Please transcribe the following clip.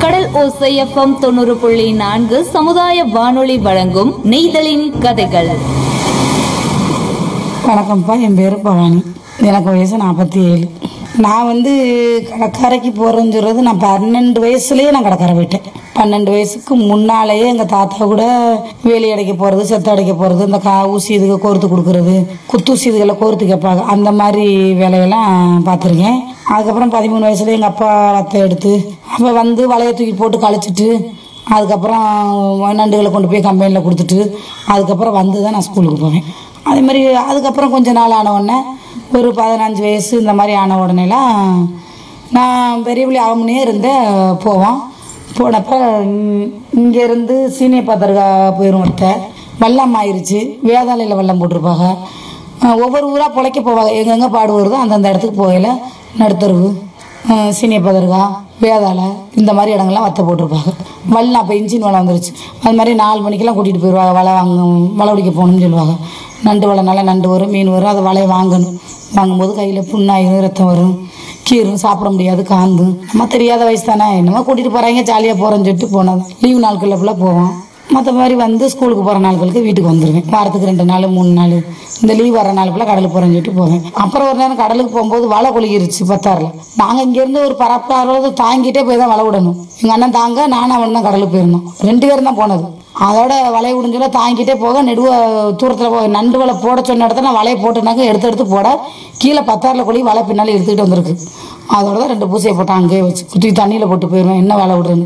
கடல் ஓசை எஃப்எம் தொண்ணூறு புள்ளி நான்கு சமுதாய வானொலி வழங்கும் நெய்தலின் கதைகள் வணக்கம்ப்பா என் பேர் பவானி எனக்கு வயசு நாற்பத்தி ஏழு நான் வந்து கடற்கரைக்கு போகிறேன்னு சொல்கிறது நான் பன்னெண்டு வயசுலேயே நான் கடற்கரை போயிட்டேன் பன்னெண்டு வயசுக்கு முன்னாலேயே எங்கள் தாத்தா கூட வேலி அடைக்க போகிறது செத்த அடைக்க போகிறது இந்த கா ஊசி இதுக்கு கோர்த்து கொடுக்குறது குத்தூசி இதுகளை கோர்த்து கேட்பாங்க அந்த மாதிரி வேலையெல்லாம் பார்த்துருக்கேன் அதுக்கப்புறம் பதிமூணு வயசுல எங்கள் அப்பா வத்தை எடுத்து அப்போ வந்து வலையை தூக்கி போட்டு கழிச்சிட்டு அதுக்கப்புறம் நண்டுகளை கொண்டு போய் கம்பெனியில் கொடுத்துட்டு அதுக்கப்புறம் வந்து தான் நான் ஸ்கூலுக்கு போவேன் அதே மாதிரி அதுக்கப்புறம் கொஞ்ச நாள் ஆன உடனே ஒரு பதினஞ்சு வயசு இந்த மாதிரி ஆன உடனேலாம் நான் பெரியவழி ஆகும்னே இருந்தேன் போவோம் போனப்போ இங்கேருந்து சீனியப்பா தர்கா போயிடும் ஒருத்த வெள்ளம் ஆயிருச்சு வேதாளையில் வெள்ளம் போட்டிருப்பாங்க அஹ் ஒவ்வொரு ஊராக பிழைக்க போவாங்க எங்கெங்கே பாடு வருதோ அந்தந்த இடத்துக்கு போகல நடுத்தருவு சீனிய பதர்கா வேதாளை இந்த மாதிரி இடங்கள்லாம் வத்த போட்டிருப்பாங்க வல்லம் அப்போ இன்ஜின் வலை வந்துருச்சு அது மாதிரி நாலு மணிக்கெல்லாம் கூட்டிகிட்டு போயிடுவாங்க வலை வாங்க வலை பிடிக்க போகணும்னு சொல்லுவாங்க நண்டு வலை நல்லா நண்டு வரும் மீன் வரும் அதை வலையை வாங்கணும் வாங்கும்போது கையில் புண்ணாயிரும் ரத்தம் வரும் கீரும் சாப்பிட முடியாது காந்தும் நம்ம தெரியாத வயசு தானே என்னமோ கூட்டிகிட்டு போகிறாங்க ஜாலியாக போகிறேன்னு சொல்லிட்டு போனது லீவு நாட்களில் ஃபுல்லாக போவோம் மற்ற மாதிரி வந்து ஸ்கூலுக்கு போகிற நாட்களுக்கு வீட்டுக்கு வந்துடுவேன் வாரத்துக்கு ரெண்டு நாள் மூணு நாள் இந்த லீவ் வர நாள் ஃபுல்லாக கடலுக்கு போகிறேன்னு சொல்லிட்டு போவேன் அப்புறம் ஒரு நேரம் கடலுக்கு போகும்போது வலை கொழுகிருச்சு பத்தாறில் நாங்கள் இங்கேருந்து ஒரு பரப்பாவது தாங்கிட்டே போய் தான் வலை விடணும் எங்கள் அண்ணன் தாங்க நானும் அவன் தான் கடலுக்கு போயிருந்தோம் ரெண்டு பேரும் தான் போனது அதோட வலையை விடுஞ்சோட தாங்கிட்டே போக நெடுவ தூரத்தில் போய் நண்டு வலை போட சொன்ன இடத்துல நான் வலையை போட்டுனாக்க எடுத்து எடுத்து போட கீழே பத்தாறில் கொழி வலை பின்னால் எடுத்துக்கிட்டு வந்திருக்கு அதோட தான் ரெண்டு பூசையை போட்டு அங்கேயே வச்சு குத்தி தண்ணியில் போட்டு போயிடுவேன் என்ன வலை விடுறேன்னு